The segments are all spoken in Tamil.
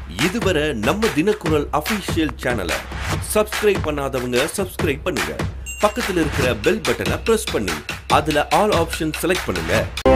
இதுவரை நம்ம தினக்குரல் அபிஷியல் சேனலை சப்ஸ்கிரைப் பண்ணாதவங்க சப்ஸ்கிரைப் பண்ணுங்க பக்கத்துல இருக்கிற பெல் பட்டனை பிரஸ் பண்ணி அதுல ஆல் ஆப்ஷன் செலக்ட் பண்ணுங்க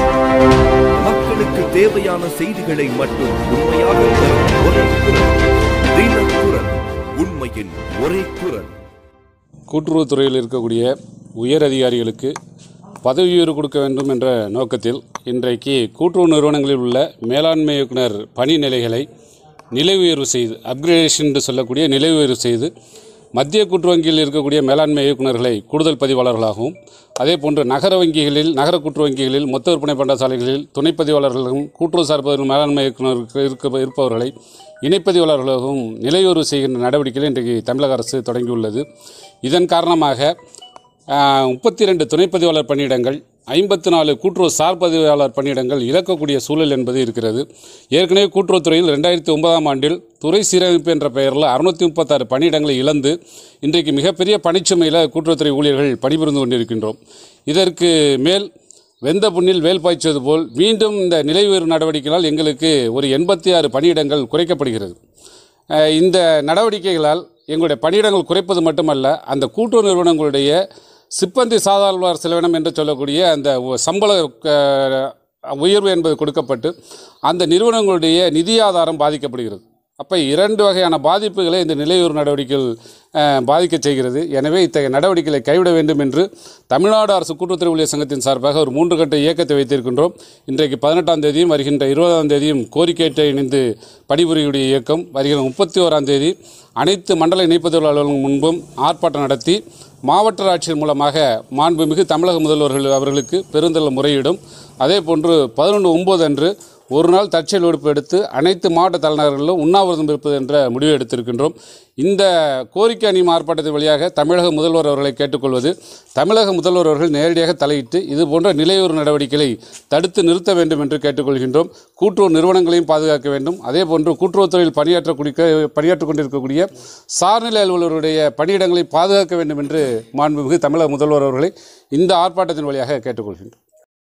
மக்களுக்கு தேவையான செய்திகளை மட்டும் உண்மையாக தரும் ஒரே குரல் தினக்குரல் உண்மையின் ஒரே குரல் கூட்டுறவுத்துறையில் இருக்கக்கூடிய உயர் அதிகாரிகளுக்கு பதவி உயர்வு கொடுக்க வேண்டும் என்ற நோக்கத்தில் இன்றைக்கு கூட்டுறவு நிறுவனங்களில் உள்ள மேலாண்மை இயக்குனர் பணி நிலைகளை நிலை உயர்வு செய்து அப்கிரேடேஷன் என்று சொல்லக்கூடிய நிலை உயர்வு செய்து மத்திய கூட்டுறவு வங்கியில் இருக்கக்கூடிய மேலாண்மை இயக்குநர்களை கூடுதல் பதிவாளர்களாகவும் அதே போன்று நகர வங்கிகளில் நகர கூட்டுறவு வங்கிகளில் மொத்த விற்பனை பண்டசாலைகளில் துணை பதிவாளர்களும் கூட்டுறவு சார்பு மேலாண்மை இயக்குநருக்கு இருக்க இருப்பவர்களை இணைப்பதிவாளர்களாகவும் நிலையுறவு செய்கின்ற நடவடிக்கைகளை இன்றைக்கு தமிழக அரசு தொடங்கியுள்ளது இதன் காரணமாக முப்பத்தி ரெண்டு துணைப்பதிவாளர் பணியிடங்கள் ஐம்பத்தி நாலு கூட்டுறவு சார் பதிவாளர் பணியிடங்கள் இழக்கக்கூடிய சூழல் என்பது இருக்கிறது ஏற்கனவே கூட்டுறவுத்துறையில் ரெண்டாயிரத்தி ஒன்பதாம் ஆண்டில் துறை சீரமைப்பு என்ற பெயரில் அறுநூத்தி முப்பத்தாறு பணியிடங்களை இழந்து இன்றைக்கு மிகப்பெரிய பணிச்சுமையில் கூட்டுறவுத்துறை ஊழியர்கள் பணிபுரிந்து கொண்டிருக்கின்றோம் இதற்கு மேல் வெந்த புண்ணில் வேல் பாய்ச்சது போல் மீண்டும் இந்த நிலை உயர்வு நடவடிக்கைகளால் எங்களுக்கு ஒரு எண்பத்தி ஆறு பணியிடங்கள் குறைக்கப்படுகிறது அஹ் இந்த நடவடிக்கைகளால் எங்களுடைய பணியிடங்கள் குறைப்பது மட்டுமல்ல அந்த கூட்டுறவு நிறுவனங்களுடைய சிப்பந்தி சாதாரண செலவினம் என்று சொல்லக்கூடிய அந்த ஒ- சம்பள அஹ், உயர்வு என்பது கொடுக்கப்பட்டு அந்த நிறுவனங்களுடைய நிதி ஆதாரம் பாதிக்கப்படுகிறது அப்போ இரண்டு வகையான பாதிப்புகளை இந்த நிலையூர் நடவடிக்கைகள் அஹ், பாதிக்கச் செய்கிறது எனவே இத்தகைய நடவடிக்கைகளை கைவிட வேண்டும் என்று தமிழ்நாடு அரசு கூட்டுறவுத்துறை ஊழியர் சங்கத்தின் சார்பாக ஒரு மூன்று கட்ட இயக்கத்தை வைத்திருக்கின்றோம் இன்றைக்கு பதினெட்டாம் தேதியும் வருகின்ற இருபதாம் தேதியும் கோரிக்கையிட்ட இணைந்து பணிபுரியக்கூடிய இயக்கம் வருகிற முப்பத்தி ஓராம் தேதி அனைத்து மண்டல இணைப்பதிவு அலுவலகம் முன்பும் ஆர்ப்பாட்டம் நடத்தி மாவட்ட ஆட்சியர் மூலமாக மாண்புமிகு தமிழக முதல்வர்கள் அவர்களுக்கு பெருந்தள முறையிடும் அதே போன்று பதினொன்று ஒம்பது அன்று ஒரு நாள் தற்செயல் விடுப்பு எடுத்து அனைத்து மாவட்ட தலைநகர்களிலும் உண்ணாவிரதம் இருப்பது என்ற முடிவை எடுத்திருக்கின்றோம் இந்த கோரிக்கை அணியும் ஆர்ப்பாட்டத்தின் வழியாக தமிழக முதல்வர் அவர்களை கேட்டுக்கொள்வது தமிழக முதல்வர் அவர்கள் நேரடியாக தலையிட்டு இது போன்ற நிலையூர் நடவடிக்கைகளை தடுத்து நிறுத்த வேண்டும் என்று கேட்டுக்கொள்கின்றோம் கூட்டுறவு நிறுவனங்களையும் பாதுகாக்க வேண்டும் அதே போன்று கூட்டுறவுத்துறையில் பணியாற்றக்கூடிய பணியாற்றிக் கொண்டிருக்கக்கூடிய சார்நிலை அலுவலருடைய பணியிடங்களை பாதுகாக்க வேண்டும் என்று மாண்புமிகு தமிழக முதல்வர் அவர்களை இந்த ஆர்ப்பாட்டத்தின் வழியாக கேட்டுக்கொள்கின்றோம்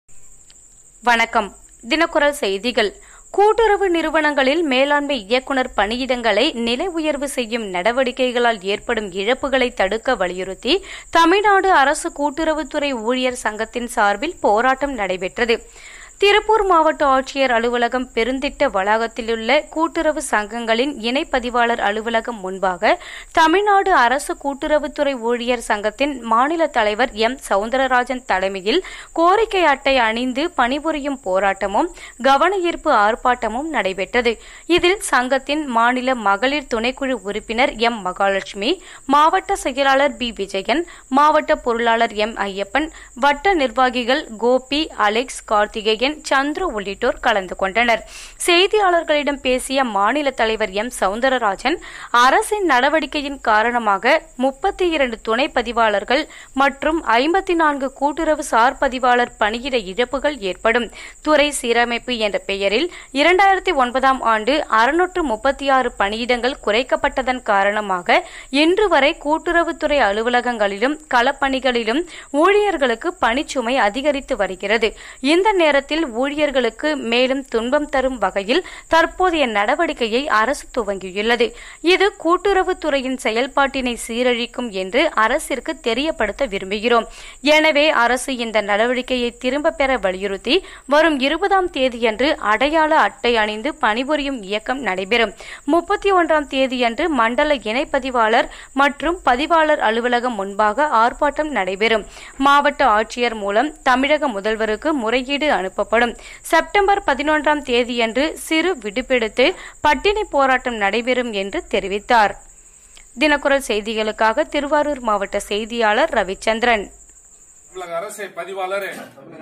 வணக்கம் தினக்குரல் செய்திகள் கூட்டுறவு நிறுவனங்களில் மேலாண்மை இயக்குனர் பணியிடங்களை நிலை உயர்வு செய்யும் நடவடிக்கைகளால் ஏற்படும் இழப்புகளை தடுக்க வலியுறுத்தி தமிழ்நாடு அரசு கூட்டுறவுத்துறை ஊழியர் சங்கத்தின் சார்பில் போராட்டம் நடைபெற்றது திருப்பூர் மாவட்ட ஆட்சியர் அலுவலகம் பெருந்திட்ட வளாகத்திலுள்ள கூட்டுறவு சங்கங்களின் இணை பதிவாளர் அலுவலகம் முன்பாக தமிழ்நாடு அரசு கூட்டுறவுத்துறை ஊழியர் சங்கத்தின் மாநில தலைவர் எம் சவுந்தரராஜன் தலைமையில் கோரிக்கை அட்டை அணிந்து பணிபுரியும் போராட்டமும் கவன ஈர்ப்பு ஆர்ப்பாட்டமும் நடைபெற்றது இதில் சங்கத்தின் மாநில மகளிர் துணைக்குழு உறுப்பினர் எம் மகாலட்சுமி மாவட்ட செயலாளர் பி விஜயன் மாவட்ட பொருளாளர் எம் ஐயப்பன் வட்ட நிர்வாகிகள் கோபி அலெக்ஸ் கார்த்திகேயன் சந்துரு உள்ளிட்டோர் கலந்து கொண்டனர் செய்தியாளர்களிடம் பேசிய மாநில தலைவர் எம் சவுந்தரராஜன் அரசின் நடவடிக்கையின் காரணமாக முப்பத்தி இரண்டு துணை பதிவாளர்கள் மற்றும் ஐம்பத்தி நான்கு கூட்டுறவு சார் பதிவாளர் பணியிட இழப்புகள் ஏற்படும் துறை சீரமைப்பு என்ற பெயரில் இரண்டாயிரத்தி ஒன்பதாம் ஆண்டு அறுநூற்று முப்பத்தி ஆறு பணியிடங்கள் குறைக்கப்பட்டதன் காரணமாக இன்று வரை கூட்டுறவுத்துறை அலுவலகங்களிலும் களப்பணிகளிலும் ஊழியர்களுக்கு பணிச்சுமை அதிகரித்து வருகிறது இந்த நேரத்தில் ஊழியர்களுக்கு மேலும் துன்பம் தரும் வகையில் தற்போதைய நடவடிக்கையை அரசு துவங்கியுள்ளது இது கூட்டுறவுத்துறையின் செயல்பாட்டினை சீரழிக்கும் என்று அரசிற்கு தெரியப்படுத்த விரும்புகிறோம் எனவே அரசு இந்த நடவடிக்கையை திரும்ப பெற வலியுறுத்தி வரும் இருபதாம் தேதியன்று அடையாள அட்டை அணிந்து பணிபுரியும் இயக்கம் நடைபெறும் முப்பத்தி ஒன்றாம் தேதியன்று மண்டல இணைப்பதிவாளர் மற்றும் பதிவாளர் அலுவலகம் முன்பாக ஆர்ப்பாட்டம் நடைபெறும் மாவட்ட ஆட்சியர் மூலம் தமிழக முதல்வருக்கு முறையீடு அனுப்பப்படும் செப்டம்பர் பதினொன்றாம் தேதியன்று சிறு விடுப்பெடுத்து பட்டினி போராட்டம் நடைபெறும் என்று தெரிவித்தார் தினக்குரல் செய்திகளுக்காக திருவாரூர் மாவட்ட செய்தியாளர் ரவிச்சந்திரன் தமிழக அரசை பதிவாளரே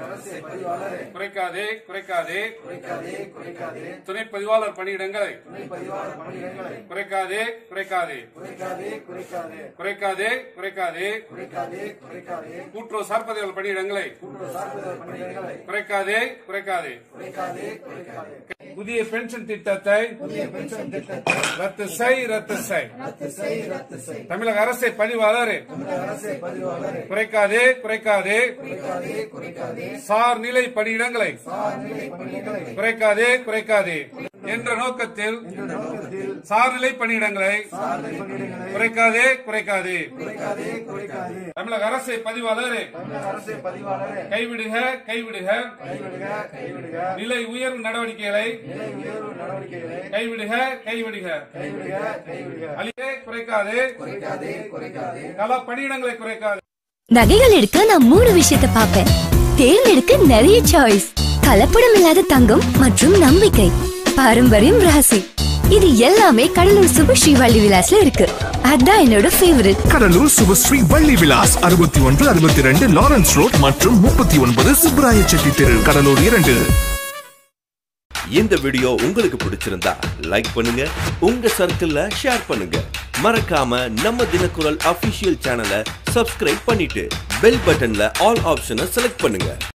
குறைக்காதே குறைக்காதே துணை பதிவாளர் பணியிடங்களை குறைக்காதே குறைக்காதே குறைக்காதே குறைக்காதே கூட்டுறவு சார்பதிவாளர் பணியிடங்களை குறைக்காதே குறைக்காதே புதிய பென்ஷன் திட்டத்தை ரத்து செய் ரத்து செய் தமிழக அரசை பதிவாளரே குறைக்காதே குறைக்காதே சார் நிலை பணியிடங்களை குறைக்காதே குறைக்காதே என்ற நோக்கத்தில் சார்நிலை பணியிடங்களை குறைக்காதே குறைக்காதே தமிழக அரசு பதிவாளரே கைவிடுக கைவிடுக நிலை உயர்வு நடவடிக்கைகளை கைவிடுக கைவிடுக அழியே குறைக்காதே கள பணியிடங்களை குறைக்காதே நகைகள் எடுக்க நான் மூணு விஷயத்தை பார்ப்பேன் தேர்ந்தெடுக்க நிறைய சாய்ஸ் கலப்படம் இல்லாத தங்கம் மற்றும் நம்பிக்கை பாரம்பரியம் ராசி இது எல்லாமே கடலூர் சுபஸ்ரீ வள்ளி விலாஸ்ல இருக்கு அதான் என்னோட ஃபேவரட் கடலூர் சுபஸ்ரீ வள்ளி விலாஸ் அறுபத்தி ஒன்று அறுபத்தி ரெண்டு லாரன்ஸ் ரோட் மற்றும் முப்பத்தி ஒன்பது சுப்பராய செட்டி தெரு கடலூர் இரண்டு இந்த வீடியோ உங்களுக்கு பிடிச்சிருந்தா லைக் பண்ணுங்க உங்க சர்க்கிள்ல ஷேர் பண்ணுங்க மறக்காம நம்ம தினக்குரல் அபிஷியல் சேனலை சப்ஸ்கிரைப் பண்ணிட்டு பெல் பட்டன்ல ஆல் ஆப்ஷனை செலக்ட் பண்ணுங்க